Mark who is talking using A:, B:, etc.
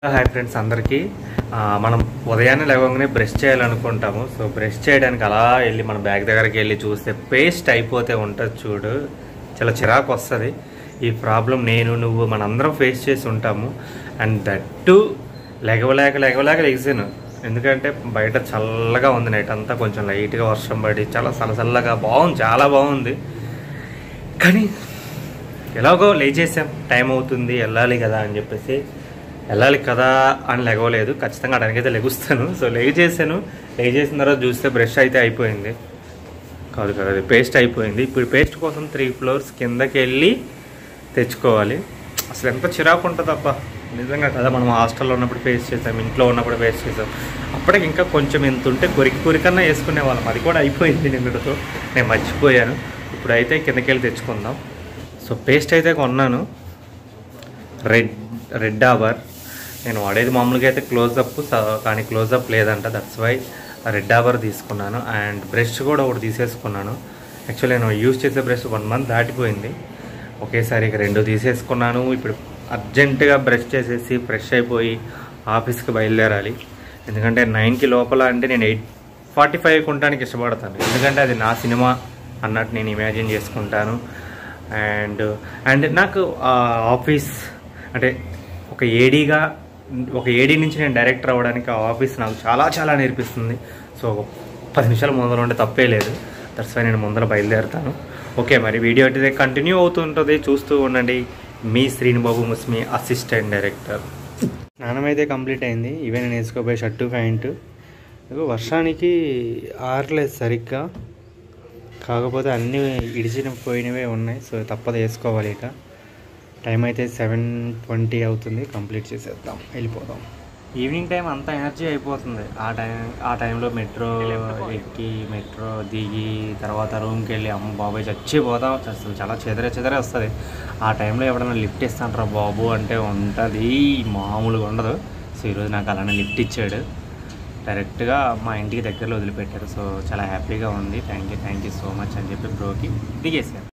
A: hi friends అందరికీ ఆ, మనం ఉదయాన్నే లేవగానే బ్రష్ చేయాలనుకుంటాము సో బ్రష్ చేయడానికి అలా వెళ్ళి మన బ్యాగ్ దగ్గరికి వెళ్ళి చూస్తే పేస్ట్ అయిపోతే ఉంటుంది చూడు చాలా చిరాకు వస్తుంది ఈ ప్రాబ్లం నేను నువ్వు మనందరం ఫేస్ చేసి ఉంటాము అండ్ దట్టు లెగవలేక లెగవలేక లెగిసాను ఎందుకంటే బయట చల్లగా ఉంది నైట్ అంతా కొంచెం లైట్గా వర్షం పడి చాలా చల్లచల్లగా బాగుంది చాలా బాగుంది కానీ ఎలాగో లేచేసాం టైం అవుతుంది వెళ్ళాలి కదా అని చెప్పేసి వెళ్ళాలి కదా అని లెగవలేదు ఖచ్చితంగా అడగైతే లెగుస్తాను సో లేచేసాను లేచేసిన తర్వాత చూస్తే బ్రష్ అయితే అయిపోయింది కాదు కదా అది పేస్ట్ అయిపోయింది ఇప్పుడు పేస్ట్ కోసం త్రీ ఫ్లోర్స్ కిందకి వెళ్ళి తెచ్చుకోవాలి అసలు ఎంత చిరాకు ఉంటుంది అబ్బా నిజంగా కదా మనం హాస్టల్లో ఉన్నప్పుడు పేస్ట్ చేసాం ఇంట్లో ఉన్నప్పుడు పేస్ట్ చేసాం అప్పటికి ఇంకా కొంచెం ఎంత ఉంటే కొరికి కొరికన్నా వేసుకునే వాళ్ళం అది కూడా అయిపోయింది నిన్నటితో నేను మర్చిపోయాను ఇప్పుడైతే కిందకి వెళ్ళి తెచ్చుకుందాం సో పేస్ట్ అయితే కొన్నాను రెడ్ రెడ్ డాబర్ నేను వాడేది మామూలుగా అయితే క్లోజప్ కానీ క్లోజప్ లేదంట దట్స్ వై రెడ్ డాబర్ తీసుకున్నాను అండ్ బ్రష్ కూడా ఒకటి తీసేసుకున్నాను యాక్చువల్లీ నేను యూజ్ చేసే బ్రష్ వన్ మంత్ దాటిపోయింది ఒకేసారి ఇక రెండు తీసేసుకున్నాను ఇప్పుడు అర్జెంటుగా బ్రష్ చేసేసి ఫ్రెష్ అయిపోయి ఆఫీస్కి బయలుదేరాలి ఎందుకంటే నైన్కి లోపల అంటే నేను ఎయిట్ ఫార్టీ ఫైవ్ కొనడానికి ఇష్టపడతాను ఎందుకంటే అది నా సినిమా అన్నట్టు నేను ఇమాజిన్ చేసుకుంటాను అండ్ అండ్ నాకు ఆ ఆఫీస్ అంటే ఒక ఏడీగా ఒక ఏడీ నుంచి నేను డైరెక్టర్ అవ్వడానికి ఆ ఆఫీస్ నాకు చాలా చాలా నేర్పిస్తుంది సో పది నిమిషాలు ముందర ఉంటే తప్పే లేదు దట్స్ వై నేను ముందర బయలుదేరుతాను ఓకే మరి వీడియో అయితే కంటిన్యూ అవుతుంటుంది చూస్తూ ఉండండి మీ శ్రీనిబాబు ముస్మి అసిస్టెంట్ డైరెక్టర్ స్నానం అయితే కంప్లీట్ అయింది ఇవే నేను వేసుకోబోయే షర్టు ప్యాంటు ఇదిగో వర్షానికి ఆరలేదు సరిగ్గా కాకపోతే అన్నీ ఇడిచిన పోయినవే ఉన్నాయి సో తప్పదు వేసుకోవాలి ఇక టైం అయితే సెవెన్ ట్వంటీ అవుతుంది కంప్లీట్ చేసేద్దాం వెళ్ళిపోదాం ఈవినింగ్ టైం అంతా ఎనర్జీ అయిపోతుంది ఆ టైం ఆ టైంలో మెట్రో ఎక్కి మెట్రో దిగి తర్వాత రూమ్కి వెళ్ళి అమ్మ బాబాయ్ చచ్చిపోతాం అసలు చాలా చెదరే చెదరే వస్తుంది ఆ టైంలో ఎవడన్నా లిఫ్ట్ ఇస్తాంటారా బాబు అంటే ఉంటుంది మామూలుగా ఉండదు సో ఈరోజు నాకు అలానే లిఫ్ట్ ఇచ్చాడు డైరెక్ట్గా మా ఇంటికి దగ్గరలో వదిలిపెట్టారు సో చాలా హ్యాపీగా ఉంది thank you thank you so much అని చెప్పి బ్రోకి దిగేసాను